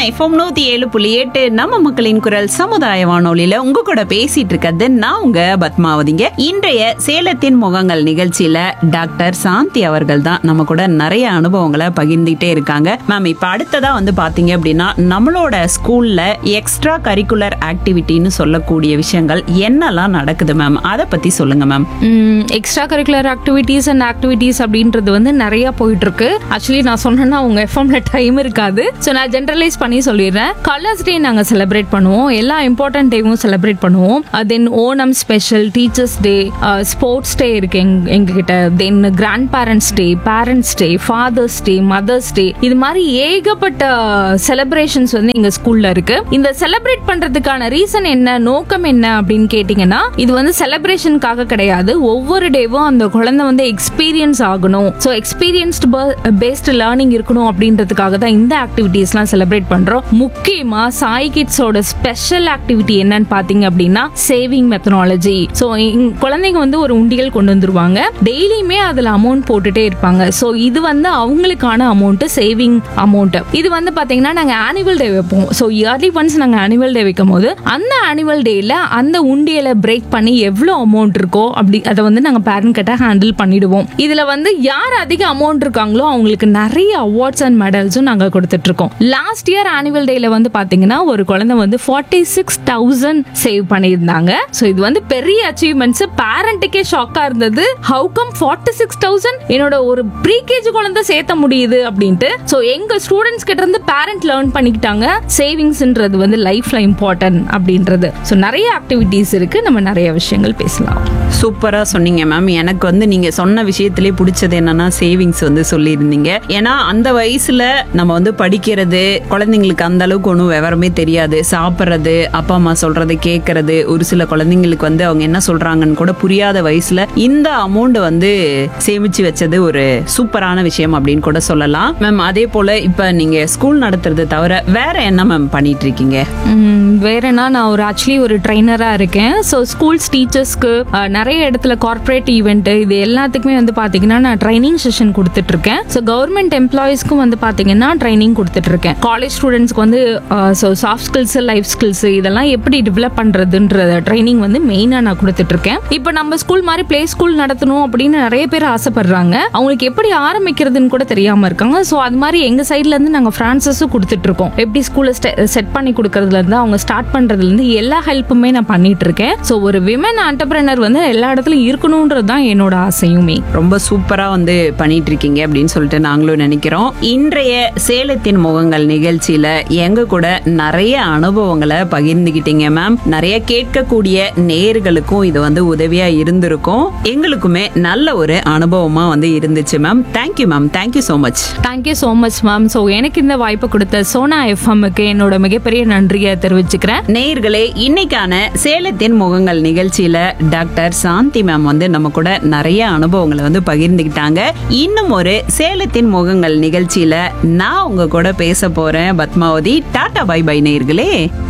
FM நூத்தி ஏழு புள்ளி எட்டு நம்ம மக்களின் குரல் சமுதாய வானொலியில உங்க கூட பேசிட்டு இருக்கிறது நான் உங்க பத்மாவதிங்க இன்றைய சேலத்தின் முகங்கள் நிகழ்ச்சியில டாக்டர் சாந்தி அவர்கள் தான் நம்ம கூட நிறைய அனுபவங்களை பகிர்ந்துட்டே இருக்காங்க மேம் இப்ப அடுத்ததா வந்து பாத்தீங்க அப்படின்னா நம்மளோட ஸ்கூல்ல எக்ஸ்ட்ரா கரிக்குலர் ஆக்டிவிட்டின்னு சொல்லக்கூடிய விஷயங்கள் என்னெல்லாம் நடக்குது மேம் அதை பத்தி சொல்லுங்க ma'am extra curricular activities and activities அப்படின்றது வந்து நிறைய போயிட்டு இருக்கு ஆக்சுவலி நான் சொன்னேன்னா உங்க எஃப்எம்ல டைம் இருக்காது ஸோ நான் ஜென்ரலைஸ் பண்ணி சொல்லிடுறேன் கலர்ஸ் டே நாங்கள் செலிப்ரேட் பண்ணுவோம் எல்லா இம்பார்ட்டன்ட் டேவும் செலிப்ரேட் பண்ணுவோம் then Onam special teachers day sports day இருக்கு எங் எங்ககிட்ட then grand parents day parents day father's day mother's day இது மாதிரி ஏகப்பட்ட செலிப்ரேஷன்ஸ் வந்து எங்க ஸ்கூல்ல இருக்கு இந்த செலிப்ரேட் பண்றதுக்கான ரீசன் என்ன நோக்கம் என்ன அப்படின்னு கேட்டீங்கன்னா இது வந்து செலிப்ரேஷனுக்காக கிடையாது ஒவ்வொரு டேவும் அந்த குழந்தை வந்து எக்ஸ்பீரியன்ஸ் ஆகணும் ஸோ எக்ஸ்பீரியன்ஸ்டு பேஸ்டு லேர்னிங் இருக்கணும் அப்படின்றதுக்காக தான் இந்த ஆக்டிவிட்டீஸ்லாம் செலிப்ரேட் பண்றோம் முக்கியமா சாய் கிட்ஸோட ஸ்பெஷல் ஆக்டிவிட்டி என்னன்னு பாத்தீங்க அப்படின்னா சேவிங் மெத்தனாலஜி ஸோ குழந்தைங்க வந்து ஒரு உண்டியல் கொண்டு வந்துருவாங்க டெய்லியுமே அதுல அமௌண்ட் போட்டுட்டே இருப்பாங்க ஸோ இது வந்து அவங்களுக்கான அமௌண்ட் சேவிங் அமௌண்ட் இது வந்து பாத்தீங்கன்னா நாங்க ஆனுவல் டே வைப்போம் ஸோ இயர்லி ஒன்ஸ் நாங்க ஆனுவல் டே வைக்கும் போது அந்த ஆனுவல் டேல அந்த உண்டியலை பிரேக் பண்ணி எவ்வளவு அமௌண்ட் இருக்கோ அப்படி அதை வந்து நாங்க பேரண்ட் கிட்ட ஹேண்டில் பண்ணிடுவோம் இதுல வந்து யார் அதிக அமௌண்ட் இருக்காங்களோ அவங்களுக்கு நிறைய அவார்ட்ஸ் அண்ட் மெடல்ஸும் நாங்க கொடுத்துட்டு இருக்கோம் லாஸ்ட் இயர் ஆனுவல் டேல வந்து பாத்தீங்கன்னா ஒரு குழந்தை வந்து ஃபார்ட்டி சிக்ஸ் தௌசண்ட் சேவ் பண்ணியிருந்தாங்க ஸோ இது வந்து பெரிய அச்சீவ்மெண்ட்ஸ் பேரண்ட்டுக்கே ஷாக்கா இருந்தது how come forty six thousand என்னோட ஒரு ப்ரீகேஜி குழந்தை சேர்த்த முடியுது அப்படின்ட்டு ஸோ எங்க ஸ்டூடெண்ட்ஸ் கிட்ட இருந்து பேரண்ட் லேர்ன் பண்ணிக்கிட்டாங்க சேவிங்ஸ்ன்றது வந்து லைஃப்ல இம்பார்ட்டன்ட் அப்படின்றது ஸோ நிறைய ஆக்டிவிட்டீஸ் இருக்கு நம்ம நிறைய விஷயங்கள் பேசலாம் சூப்பரா சொன்னீங்க மேம் எனக்கு வந்து நீங்க சொன்ன விஷயத்திலே பிடிச்சது என்னன்னா சேவிங்ஸ் வந்து சொல்லியிருந்தீங்க ஏன்னா அந்த வயசுல நம்ம வந்து படிக்கிறது குழந்தைங்களுக்கு அந்த அளவுக்கு ஒன்றும் விவரமே தெரியாது சாப்பிட்றது அப்பா அம்மா சொல்றதை கேட்கறது ஒரு சில குழந்தைங்களுக்கு வந்து அவங்க என்ன சொல்றாங்கன்னு கூட புரியாத வயசுல இந்த அமௌண்ட் வந்து சேமிச்சு வச்சது ஒரு சூப்பரான விஷயம் அப்படின்னு கூட சொல்லலாம் மேம் அதே போல இப்ப நீங்க ஸ்கூல் நடத்துறது தவிர வேற என்ன மேம் பண்ணிட்டு இருக்கீங்க ம், வேற என்ன நான் ஒரு ஆக்சுவலி ஒரு ட்ரைனராக இருக்கேன் ஸோ ஸ்கூல்ஸ் டீச்சர்ஸ்க்கு நிறைய இடத்துல கார்ப்பரேட் ஈவெண்ட் இது எல்லாத்துக்குமே வந்து பார்த்தீங்கன்னா நான் ட்ரைனிங் செஷன் கொடுத்துட்டு இருக்கேன் ஸோ கவர்மெண்ட் எம்ப்ளாயீஸ்க்கும் வந்து பார்த்தீங்கன்னா ட்ரைனிங் கொடுத்துட்டு இருக்கேன் காலேஜ் ஸ்டூடெண்ட்ஸ்க்கு வந்து so soft skills life skills இதெல்லாம் எப்படி டெவலப் பண்ணுறதுன்ற ட்ரைனிங் வந்து மெயினாக நான் கொடுத்துட்டு இருக்கேன் இப்போ நம்ம ஸ்கூல் மாதிரி ப்ளே ஸ்கூல் நடத்தணும் அப்படின்னு நிறைய பேர் ஆசைப்படுறாங்க அவங்களுக்கு எப்படி ஆரம்பிக்கிறதுன்னு கூட தெரியாம இருக்காங்க ஸோ அது மாதிரி எங்க சைட்ல இருந்து நாங்க பிரான்சஸும் கொடுத்துட்டு இருக்கோம் எப்படி ஸ்கூல்ல செட் பண்ணி கொடுக்கறதுல இருந்து அவங்க ஸ்டார்ட் பண்றதுல இருந்து எல்லா ஹெல்ப்புமே நான் பண்ணிட்டு இருக்கேன் ஸோ ஒரு விமன் ஆண்டர்பிரினர் வந்து எல்லா இடத்துலயும் இருக்கணும்ன்றது தான் என்னோட ஆசையுமே ரொம்ப சூப்பரா வந்து பண்ணிட்டு இருக்கீங்க அப்படின்னு சொல்லிட்டு நாங்களும் நினைக்கிறோம் இன்றைய சேலத்தின் முகங்கள் நிகழ்ச்சியில எங்க கூட நிறைய அனுபவங்களை பகிர்ந்துகிட்டீங்க மேம் நிறைய கேட்கக்கூடிய நேர்களுக்கும் இது வந்து உதவியா இருந்திருக்கும் எங்களுக்குமே நல்ல ஒரு அனுபவமா வந்து இருந்துச்சு ma'am thank you ma'am thank you so much thank you so much ma'am so எனக்கு இந்த வாய்ப்பு கொடுத்த சோனா எஃப்எம்முக்கு என்னோட மிகப்பெரிய நன்றியை தெரிவிச்சுக்கிறேன் நேயர்களே இன்னைக்கான சேலத்தின் முகங்கள் நிகழ்ச்சியில டாக்டர் சாந்தி மேம் வந்து நம்ம கூட நிறைய அனுபவங்களை வந்து பகிர்ந்துக்கிட்டாங்க இன்னும் ஒரு சேலத்தின் முகங்கள் நிகழ்ச்சியில நான் உங்க கூட பேச போறேன் பத்மாவதி டாடா பை பை நேயர்களே